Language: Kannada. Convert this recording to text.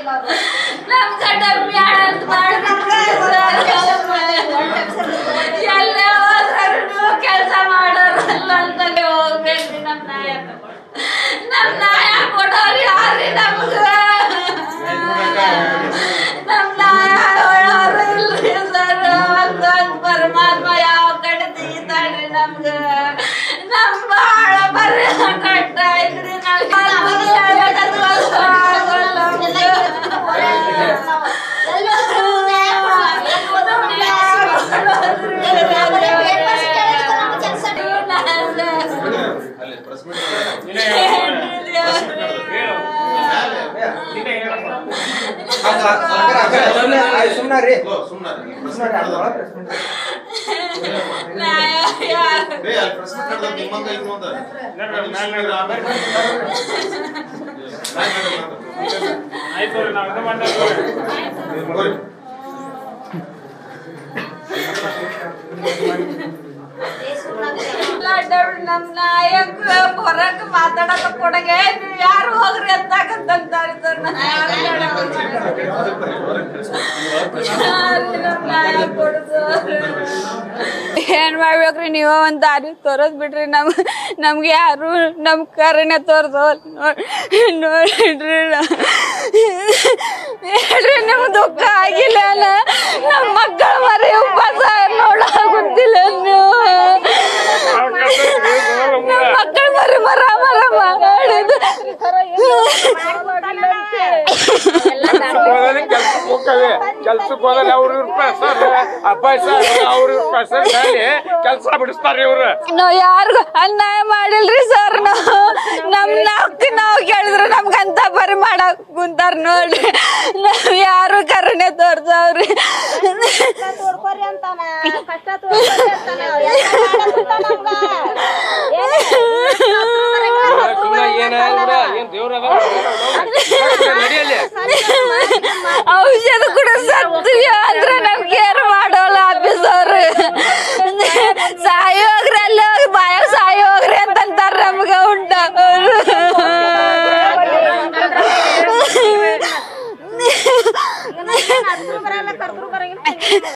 ನಮ್ ಗಂಡ ಬ್ಯಾಡ ಮಾಡ್ಬಿಟ್ರೆ ಎಲ್ಲ ಹೋದ್ರೂ ಕೆಲಸ ಮಾಡೋರಲ್ಲ ಅಂತ ಹೋಗ್ಬೇಕ್ರಿ ನಮ್ ನಾಯ ನಮ್ ನಾಯ ಕೊಡೋರು ಯಾರ್ರಿ ನಮ್ಗ ನಮ್ ನಾಯ ಹೇಳೋರು ಇಲ್ರಿ ಸರ್ ಒಂದೊಂದ್ ಪರಮಾತ್ಮ ಯಾವ ಕಡೆ ತೆಗಿತಾನ್ರಿ ನಮ್ಗ ನಮ್ ಬಾಳ ಬರೀ ಕಟ್ಟ ಐತ್ರಿ ನಾವ್ ಅಲ್ಲಿ ಪ್ರೆಸ್ ಮೀಟ್ ಸುಮ್ಮನೆ ಸುಮ್ಮನೆ ಪ್ರೆಸ್ ಮೀಟ್ ಏ ಅಲ್ಲಿ ಪ್ರೆಸ್ ಮೀಟ್ ನಡೆದ ನಿಮ್ಮಂಗ ಇದು ಅಂತ ಆಯ್ತು ನಾವು ಇದು ಮಾಡ್ತಾ ನಮ್ ನಾಯಕ್ ಹೊರಗ್ ಮಾತಾಡಕ ಕೊಡಗೆ ನೀವ್ ಯಾರು ಹೋಗ್ರಿ ಅಂತಾಕಂತಾರೆ ಸರ್ ಏನ್ ಮಾಡ್ಬೇಕ್ರಿ ನೀವ ಒಂದ್ ದಾರಿ ತೋರದ್ ಬಿಡ್ರಿ ನಮ್ ನಮ್ಗೆ ಯಾರು ನಮ್ ಕರೆನೆ ತೋರ್ಸೋ ನೋಡ್ರಿ ಹೇಳ್ರಿ ನಿಮ್ ದುಃಖ ಆಗಿಲ್ಲ ಅಲ್ಲ ನಮ್ ಮಕ್ಕಳ ಮರಿ ಉಪವಾಸ ನೋಡಾಗುತ್ತಿಲ್ಲ ನೀವು ನಮ್ ಮಕ್ಕಳ ಮರಿ ಮರ ಮರ ಮಾಡಿದ್ದು ಕೆಲ್ಸಕ್ಕೆ ಹೋಗ್ತವೆ ಕೆಲ್ಸಕ್ಕೆ ಹೋದ್ರೆ ಅವ್ರು ಇವ್ರ ಪ್ರೆಸರ್ ಅಪ್ಪಾಯಿ ಸರ್ ಅವ್ರ ಇವ್ರ ಪ್ರೆಸರ್ ಮೇಲೆ ಕೆಲಸ ಬಿಡಿಸ್ತಾರೆ ಇವ್ರು ನಾವ್ ಯಾರಿಗೂ ಅನ್ಯಾಯ ಮಾಡಿಲ್ರಿ ಸರ್ ನಾವು ನಮ್ ನಾವ್ ನಾವ್ ಕೇಳಿದ್ರೆ ನಮ್ಗಂತ ಬರಿ ಮಾಡಕ್ ಕುಂತಾರ ನೋಡ್ರಿ ನಾವ್ ಯಾರು ಕರುಣೆ ತೋರ್ಸವ್ರಿ ತೋಡ್ಕೋರಿ ಅಂತಾನ ಕಷ್ಟ ತೋಡ್ಕೋರಿ ಅಂತಾನ ಎಲ್ಲ ಮಾಡಕತ್ತಾನ ನಮ್ಗ. ಸುಮ್ಮನೆ ಏನ ಏನ್ ದೇವ್ರ ನಡಿಯಲ್ಲಿ